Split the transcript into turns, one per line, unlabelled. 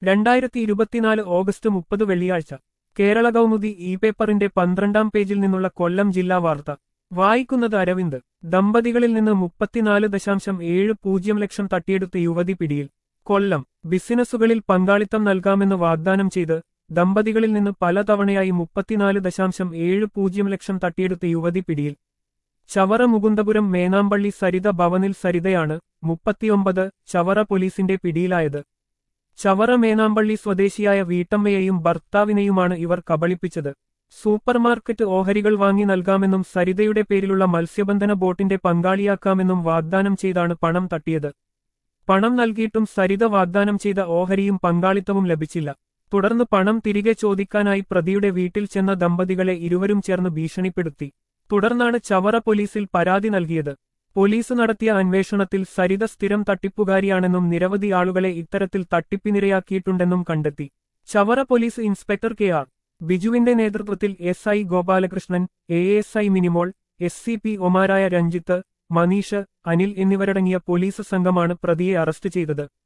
രണ്ടായിരത്തി ഇരുപത്തിനാല് ഓഗസ്റ്റ് മുപ്പത് വെള്ളിയാഴ്ച കേരള കൗമുദി ഇ പേപ്പറിന്റെ പന്ത്രണ്ടാം പേജിൽ നിന്നുള്ള കൊല്ലം ജില്ലാ വാർത്ത വായിക്കുന്നത് അരവിന്ദ് ദമ്പതികളിൽ നിന്ന് മുപ്പത്തിനാല് ദശാംശം ഏഴ് പൂജ്യം ലക്ഷം തട്ടിയെടുത്ത യുവതി പിടിയിൽ കൊല്ലം ബിസിനസ്സുകളിൽ പങ്കാളിത്തം നൽകാമെന്ന് വാഗ്ദാനം ചെയ്ത് ദമ്പതികളിൽ നിന്ന് പലതവണയായി മുപ്പത്തിനാല് ദശാംശം ഏഴ് പൂജ്യം ലക്ഷം തട്ടിയെടുത്ത യുവതി പിടിയിൽ ചവറ മുകുന്ദപുരം മേനാമ്പള്ളി സരിത ഭവനിൽ സരിതയാണ് മുപ്പത്തിയൊമ്പത് ചവറ പോലീസിന്റെ പിടിയിലായത് ചവറ മേനാമ്പള്ളി സ്വദേശിയായ വീട്ടമ്മയെയും ഭർത്താവിനെയുമാണ് ഇവർ കബളിപ്പിച്ചത് സൂപ്പർമാർക്കറ്റ് ഓഹരികൾ വാങ്ങി നൽകാമെന്നും സരിതയുടെ പേരിലുള്ള മത്സ്യബന്ധന ബോട്ടിന്റെ പങ്കാളിയാക്കാമെന്നും വാഗ്ദാനം ചെയ്താണ് പണം തട്ടിയത് പണം നൽകിയിട്ടും സരിത വാഗ്ദാനം ചെയ്ത ഓഹരിയും പങ്കാളിത്തവും ലഭിച്ചില്ല തുടർന്ന് പണം തിരികെ ചോദിക്കാനായി പ്രതിയുടെ വീട്ടിൽ ചെന്ന ദമ്പതികളെ ഇരുവരും ചേർന്ന് ഭീഷണിപ്പെടുത്തി തുടർന്നാണ് ചവറ പോലീസിൽ പരാതി നൽകിയത് പോലീസ് നടത്തിയ അന്വേഷണത്തിൽ സരിത സ്ഥിരം തട്ടിപ്പുകാരിയാണെന്നും നിരവധി ആളുകളെ ഇത്തരത്തിൽ തട്ടിപ്പിനിരയാക്കിയിട്ടുണ്ടെന്നും കണ്ടെത്തി Chavara police inspector K R ബിജുവിന്റെ നേതൃത്വത്തിൽ S I Gopalakrishnan A S I Minimol S C P ഒമാരായ രഞ്ജിത്ത് മനീഷ് അനിൽ എന്നിവരടങ്ങിയ പോലീസ് സംഘമാണ് പ്രതിയെ അറസ്റ്റ് ചെയ്തത്